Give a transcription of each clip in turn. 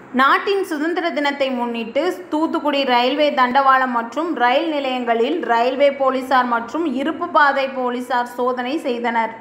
நாட்டின் சுதந்திர தினத்தை முன்னிட்டு தூத்துக்குடி ரயில்வே தண்டவாளம் மற்றும் ரயில் நிலையங்களில் ரயில்வே போலீசார் மற்றும் இருப்பு பாதை போலீசார் சோதனை செய்தனர்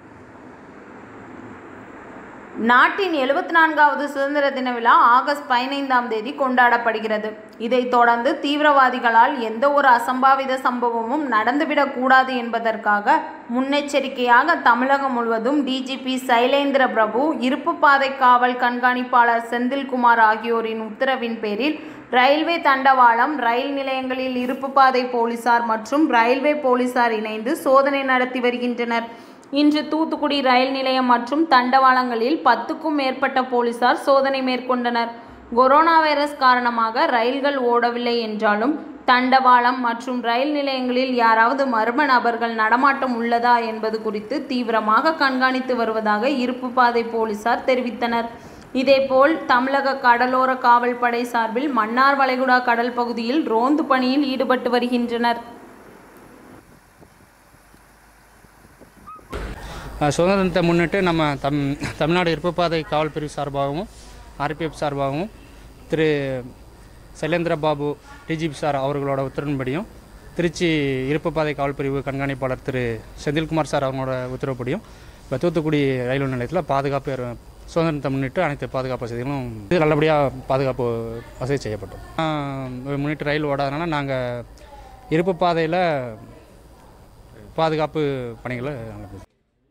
நாட்டின் எழுபத்தி நான்காவது சுதந்திர தின விழா ஆகஸ்ட் பதினைந்தாம் தேதி கொண்டாடப்படுகிறது இதைத் தொடர்ந்து தீவிரவாதிகளால் எந்த ஒரு அசம்பாவித சம்பவமும் நடந்துவிடக் கூடாது என்பதற்காக முன்னெச்சரிக்கையாக தமிழகம் முழுவதும் டிஜிபி சைலேந்திர பிரபு இருப்பு பாதை காவல் கண்காணிப்பாளர் செந்தில்குமார் ஆகியோரின் உத்தரவின் பேரில் ரயில்வே தண்டவாளம் ரயில் நிலையங்களில் இருப்பு பாதை போலீசார் மற்றும் ரயில்வே போலீசார் இணைந்து சோதனை நடத்தி வருகின்றனர் இன்று தூத்துக்குடி ரயில் நிலையம் மற்றும் தண்டவாளங்களில் பத்துக்கும் மேற்பட்ட போலீசார் சோதனை மேற்கொண்டனர் கொரோனா வைரஸ் காரணமாக ரயில்கள் ஓடவில்லை என்றாலும் தண்டவாளம் மற்றும் ரயில் நிலையங்களில் யாராவது மர்ம நபர்கள் நடமாட்டம் உள்ளதா என்பது குறித்து தீவிரமாக கண்காணித்து வருவதாக இருப்பு பாதை போலீசார் தெரிவித்தனர் இதேபோல் தமிழக கடலோர காவல்படை சார்பில் மன்னார் வளைகுடா கடல் பகுதியில் ரோந்து பணியில் ஈடுபட்டு வருகின்றனர் சுதந்திர தினத்தை முன்னிட்டு நம்ம தம் தமிழ்நாடு இருப்புப்பாதை காவல் பிரிவு சார்பாகவும் ஆர்பிஎஃப் சார்பாகவும் திரு சைலேந்திர பாபு டிஜிபி சார் அவர்களோட உத்தரவின்படியும் திருச்சி இருப்புப்பாதை காவல் பிரிவு கண்காணிப்பாளர் திரு செந்தில்குமார் சார் அவங்களோட உத்தரவுப்படியும் இப்போ தூத்துக்குடி ரயில்வே நிலையத்தில் பாதுகாப்பு ஏற்ப- சுதந்திர தினத்தை முன்னிட்டு அனைத்து பாதுகாப்பு வசதிகளும் இது நல்லபடியாக பாதுகாப்பு வசதி செய்யப்பட்டோம் ஆஹ் முன்னிட்டு ரயில் ஓடாதனால நாங்கள் இருப்பு பாதையில் பாதுகாப்பு பணிகளை நாங்கள்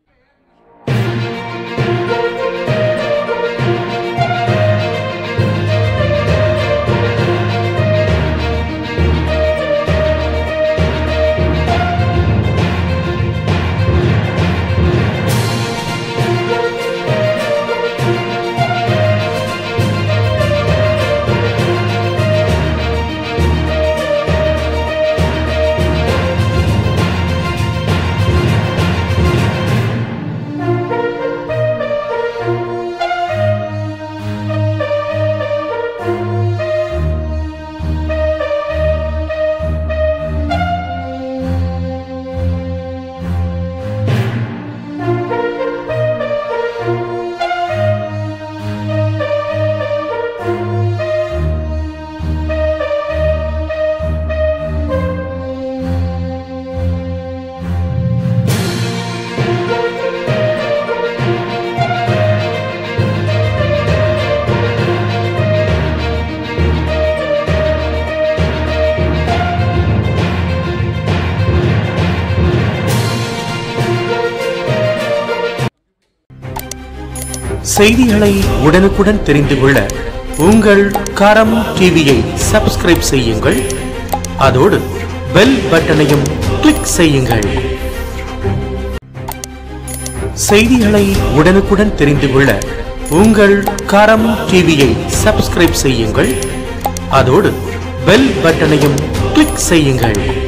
செய்திகளை உடனுக்குடன் தெரிந்து கொள்ள உங்கள் கரம் டிவியை சப்ஸ்கிரைப் செய்யுங்கள் அதோடு பெல் பட்டனையும் கிளிக் செய்யுங்கள் செய்திகளை உடனுக்குடன் தெரிந்து கொள்ள உங்கள் கரம் டிவியை சப்ஸ்கிரைப் செய்யுங்கள் அதோடு பெல் பட்டனையும் கிளிக் செய்யுங்கள்